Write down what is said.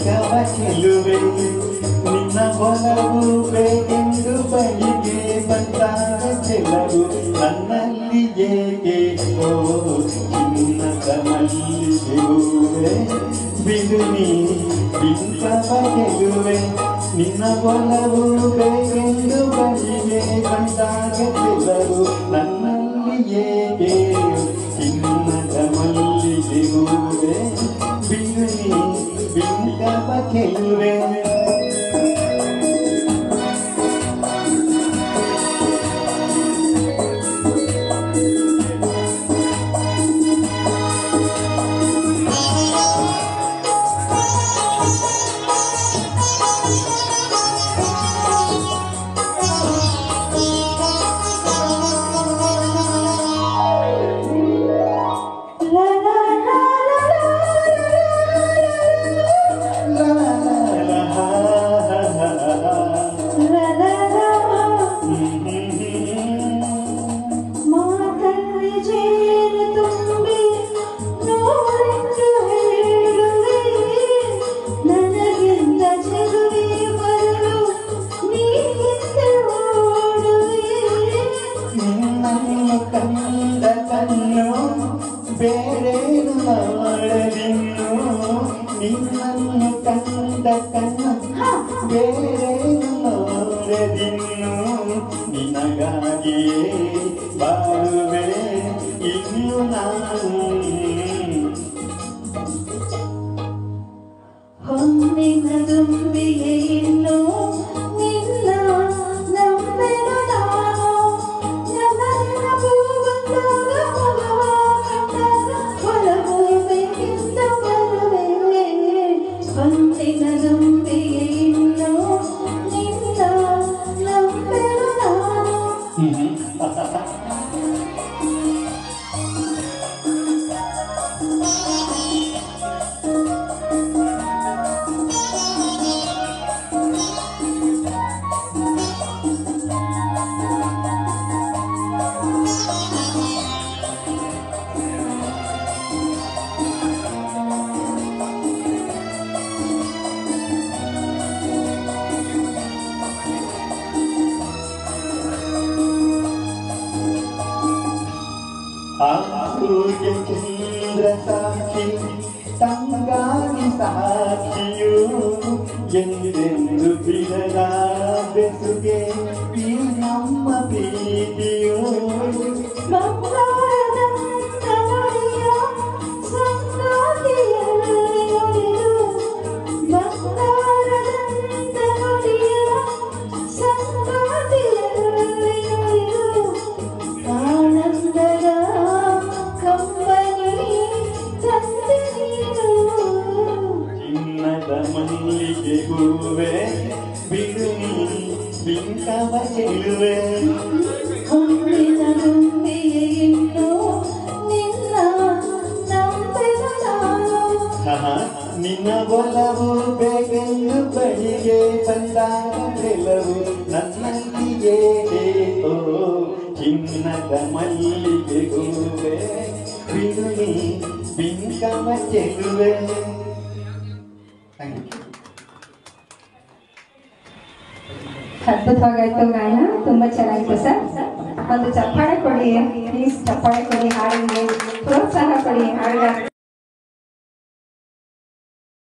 ಬಿಂಕವ ಚೆಲುವೆ ನಿನ್ನ ಒಲವು ಬೇಕೆಂದು ಬಳಿಗೆ ಬಂದಾಗ ಚೆಲವು ನನ್ನಲ್ಲಿ ಏಕೆ ಓ ಚಿನ್ನದ ಮಲ್ಲಿಗೆ ಹೂವೆ ಬಿಡುನಿ ಬಿಂಕವ ಚೆಲುವೆ ನಿನ್ನ ಒಲವು ಬೇಕೆಂದು ಬಳಿಗೆ ಬಂದಾಗ ಚೆಲವು ನನ್ನಲ್ಲಿ ಏಕೆ ಚಿನ್ನದ ಮಲ್ಲಿಗೆ ಹೂವೆ ಬಿಡುನಿ ಬಿಂಕವ ಚೆಲುವೆ ಲಾ ಲಾ ಹಾ ಹಾ ಹಾ ಮಾತಲ್ಲಿ ಜೇನು ತುಂಬಿ ನೋಡೆಂದು ಹೇಳುವೆ ನನಗಿಂತ ಚೆಲುವೆ ಬರಲು ನೀ ಹಿಂದೆ ಓಡುವೆ ನಿನ್ನನ್ನು ಕಂದ ಕಣ್ಣು ಬೇರೇನು ಮಾಡಲಿನ್ನು ನಿನ್ನನ್ನು ಕಂದ ಕಣ್ಣು ಬೇರೇನು ನೋಡದಿನ್ನು ನಿನಗಾಗಿಯೇ ಬಾಳುವೆ ಇನ್ನು ನಾನು ಹೊನ್ನಿನ ದುಂಬಿಗೆ ಇನ್ನು ನಿನ್ನ ನಂಬೆನು ನಾನು ನನ್ನನ್ನ ಬಂದಾಗ ಒಲವ ಕಂಡಾಗ ಒಲವು ಬೇಕೆಂದ ಬರುವೆ ಹೊನ್ನಿನ ದುಂಬಿಗೆ ಇನ್ನು ನಿನ್ನ ನಂಬೆನು ನಾನು ಆಸೂರ್ಯ ಚಂದ್ರ ಸಾಕ್ಷಿ ತಂಗಾಗಿ ಸಾಕ್ಷಿಯು ಎಂದೆಂದು ಬಿಡದ ಬೆಸುಗೆ ಈ ನಮ್ಮ ಪ್ರೀತಿಯು ಬಂಗಾರದಂತ ನುಡಿಯ ಸಂಗಾತಿಯಲ್ಲಿ ನುಡಿಯು ಬಂಗಾರದಂತ ನುಡಿಯ ಸಂಗಾತಿಯಲ್ಲಿ ನುಡಿಯು ಆನಂದದ ಕಂಬನಿ ತಂದೆ ನೀನು ಚಿನ್ನದ ಮಲ್ಲಿಗೆ ಹೂವೆ ಬಿಡು ನೀ ಬಿಂಕವ ಚೆಲುವೆ ಹೊನ್ನಿನ ದುಂಬಿಗೆ ಇನ್ನು ನಿನ್ನ ನಂಬೆನು ನಾನು ಆಹಾ, ನಿನ್ನ ಒಲವು ಬೇಗೆಂದು ಬಳಿಗೆ ಬಂದಾಗ ಕೆಲವು ನನ್ನಲ್ಲಿ ಏಕೆ ಓ ಚಿನ್ನದ ಮಲ್ಲಿಗೆ ಹೂವೆ ಬಿಡುನಿ ಬಿಂಕವ ಚೆಲುವೆ ಥ್ಯಾಂಕ್ ಯು ಅದ್ಭುತವಾಗಾಯ್ತು ಗಾಯನ ತುಂಬಾ ಚೆನ್ನಾಗಿತ್ತು ಸರ್ ಒಂದು ಚಪ್ಪಾಳೆ ಕೊಡಿ ಪ್ಲೀಸ್ ಚಪ್ಪಾಳೆ ಕೊಡಿ ಹಾಡಿಗೆ ಪ್ರೋತ್ಸಾಹ ಕೊಡಿ ಹಾಡಿಗೆ